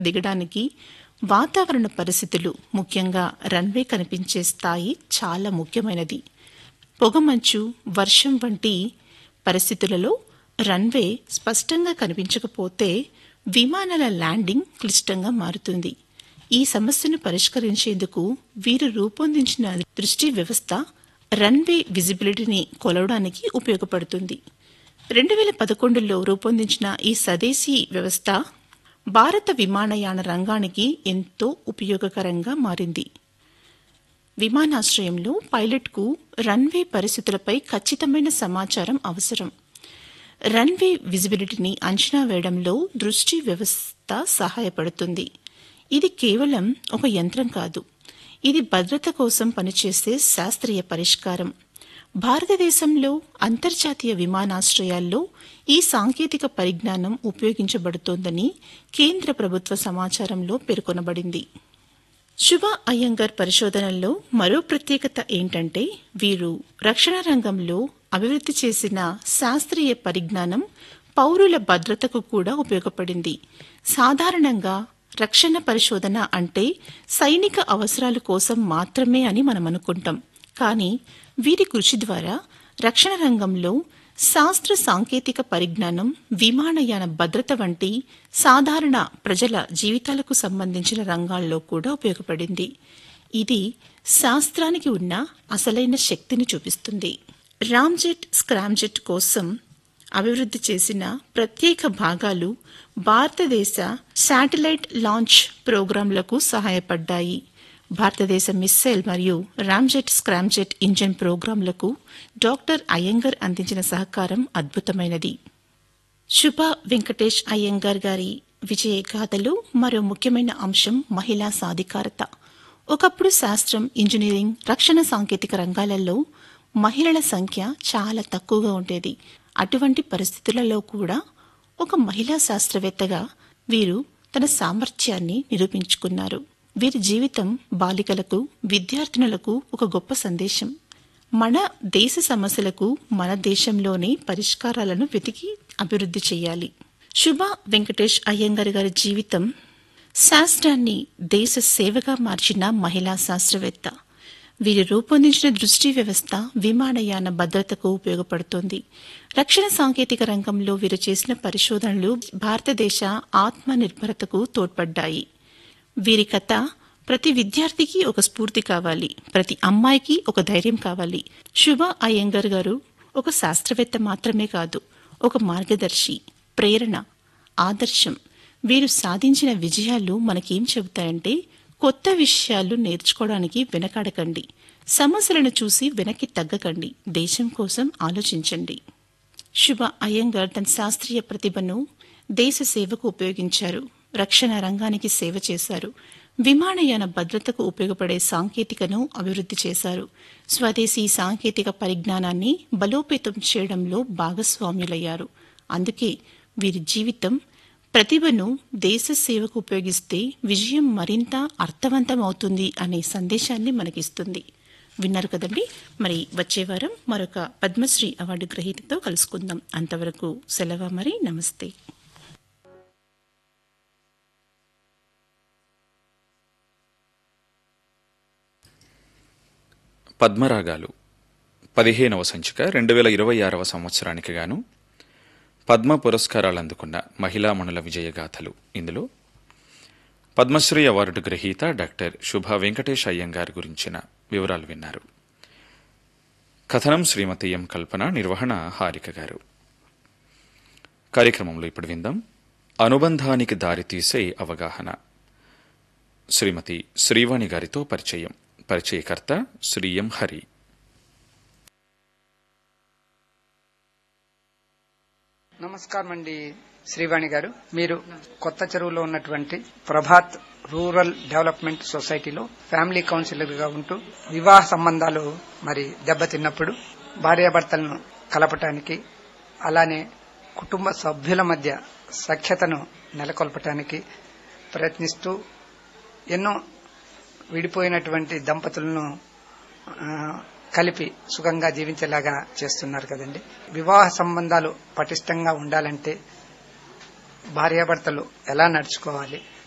దిగడానికి వాతావరణ పరిస్థితులు ముఖ్యంగా రన్వే కనిపించే స్థాయి చాలా ముఖ్యమైనది పొగమంచు వర్షం వంటి పరిస్థితులలో రన్వే స్పష్టంగా కనిపించకపోతే విమానాల ల్యాండింగ్ క్లిష్టంగా మారుతుంది ఈ సమస్యను పరిష్కరించేందుకు వీరు రూపొందించిన దృష్టి వ్యవస్థ రన్వే విజిబిలిటీని కొలవడానికి ఉపయోగపడుతుంది రెండు వేల పదకొండులో రూపొందించిన ఈ స్వదేశీ వ్యవస్థ భారత విమానయాన రంగానికి ఎంతో ఉపయోగకరంగా మారింది విమానాశ్రయంలో పైలట్కు రన్వే పరిస్థితులపై ఖచ్చితమైన సమాచారం అవసరం రన్వే విజిబిలిటీని అంచనా వేయడంలో దృష్టి వ్యవస్థ సహాయపడుతుంది ఇది కేవలం ఒక యంత్రం కాదు ఇది భద్రత కోసం పనిచేసే శాస్త్రీయ పరిష్కారం భారతదేశంలో అంతర్జాతీయ విమానాశ్రయాల్లో ఈ సాంకేతిక పరిజ్ఞానం ఉపయోగించబడుతోందని కేంద్ర ప్రభుత్వ సమాచారంలో పేర్కొనబడింది శుభ అయ్యంగర్ పరిశోధనల్లో మరో ప్రత్యేకత ఏంటంటే వీరు రక్షణ రంగంలో అభివృద్ధి చేసిన శాస్త్రీయ పరిజ్ఞానం పౌరుల భద్రతకు కూడా ఉపయోగపడింది సాధారణంగా రక్షణ పరిశోధన అంటే సైనిక అవసరాల కోసం మాత్రమే అని మనం అనుకుంటాం కానీ వీరి కృషి ద్వారా రక్షణ రంగంలో శాస్త్ర సాంకేతిక పరిజ్ఞానం విమానయాన భద్రత వంటి సాధారణ ప్రజల జీవితాలకు సంబంధించిన రంగాల్లో కూడా ఉపయోగపడింది ఇది శాస్త్రానికి ఉన్న అసలైన శక్తిని చూపిస్తుంది రామ్జెట్ స్క్రామ్జెట్ కోసం అభివృద్ధి చేసిన ప్రత్యేక భాగాలు భారతదేశ శాటిలైట్ లాంచ్ ప్రోగ్రాంలకు సహాయపడ్డాయి భారతదేశ మిస్సైల్ మరియు రామ్జెట్ స్క్రామ్జెట్ ఇంజన్ ప్రోగ్రాంలకు డాక్టర్ అయ్యంగర్ అందించిన సహకారం అద్భుతమైనది శుభ వెంకటేష్ అయ్యంగర్ గారి విజయ గాథలో మరో ముఖ్యమైన అంశం మహిళా సాధికారత ఒకప్పుడు శాస్త్రం ఇంజనీరింగ్ రక్షణ సాంకేతిక రంగాలలో మహిళల సంఖ్య చాలా తక్కువగా ఉండేది అటువంటి పరిస్థితులలో కూడా ఒక మహిళా శాస్త్రవేత్తగా వీరు తన సామర్థ్యాన్ని నిరూపించుకున్నారు వీరి జీవితం బాలికలకు విద్యార్థినులకు ఒక గొప్ప సందేశం మన దేశ సమస్యలకు మన దేశంలోనే పరిష్కారాలను వెతికి అభివృద్ధి చేయాలి శుభ వెంకటేష్ అయ్యంగార్ గారి జీవితం శాస్త్రాన్ని దేశ సేవగా మార్చిన మహిళా శాస్త్రవేత్త వీరు రూపొందించిన దృష్టి వ్యవస్థ విమానయాన భద్రతకు ఉపయోగపడుతోంది రక్షణ సాంకేతిక రంగంలో వీరు చేసిన పరిశోధనలు భారతదేశ ఆత్మ నిర్భరతకు తోడ్పడ్డాయి వీరి కథ ప్రతి విద్యార్థికి ఒక స్ఫూర్తి కావాలి ప్రతి అమ్మాయికి ఒక ధైర్యం కావాలి శుభ అయ్యంగర్ గారు ఒక శాస్త్రవేత్త మాత్రమే కాదు ఒక మార్గదర్శి ప్రేరణ ఆదర్శం వీరు సాధించిన విజయాలు మనకేం చెబుతాయంటే కొత్త విషయాలు నేర్చుకోవడానికి వెనకాడకండి సమస్యలను చూసి వెనక్కి తగ్గకండి దేశం కోసం ఆలోచించండి శుభ అయ్యంగర్ తన శాస్త్రీయ ప్రతిభను దేశ సేవకు ఉపయోగించారు రక్షణ రంగానికి సేవ చేశారు విమానయాన భద్రతకు ఉపయోగపడే సాంకేతికను అభివృద్ధి చేశారు స్వదేశీ సాంకేతిక పరిజ్ఞానాన్ని బలోపేతం చేయడంలో భాగస్వామ్యులయ్యారు అందుకే వీరి జీవితం ప్రతిభను దేశ సేవకు ఉపయోగిస్తే విజయం మరింత అర్థవంతమవుతుంది అనే సందేశాన్ని మనకిస్తుంది విన్నారు కదండి మరి వచ్చే వారం మరొక పద్మశ్రీ అవార్డు గ్రహీతతో కలుసుకుందాం అంతవరకు సెలవు మరి నమస్తే పద్మరాగాలు పదిహేనవ సంచిక రెండు వేల ఇరవై ఆరవ సంవత్సరానికి గాను పద్మ పురస్కారాలు అందుకున్న మహిళామణుల విజయగాథలు ఇందులో పద్మశ్రీ అవార్డు గ్రహీత డాక్టర్ శుభ వెంకటేష్ అయ్యంగార్ గురించిన వివరాలు విన్నారు కథనం శ్రీమతి ఎం కల్పన నిర్వహణ హారిక గారు కార్యక్రమంలో ఇప్పుడు విందాం అనుబంధానికి దారితీసే అవగాహన శ్రీమతి శ్రీవాణి గారితో పరిచయం పరిచయకర్త శ్రీ ఎం హరి నమస్కారం అండి శ్రీవాణి గారు మీరు కొత్త చెరువులో ఉన్నటువంటి ప్రభాత్ రూరల్ డెవలప్మెంట్ సొసైటీలో ఫ్యామిలీ కౌన్సిలర్ గా ఉంటూ వివాహ సంబంధాలు మరి దెబ్బతిన్నప్పుడు భార్యాభర్తలను కలపటానికి అలానే కుటుంబ సభ్యుల మధ్య సఖ్యతను నెలకొల్పటానికి ప్రయత్నిస్తూ ఎన్నో విడిపోయినటువంటి దంపతులను ఆ, కలిపి సుఖంగా జీవించేలాగా చేస్తున్నారు కదండి వివాహ సంబంధాలు పటిష్టంగా ఉండాలంటే భార్యాభర్తలు ఎలా నడుచుకోవాలి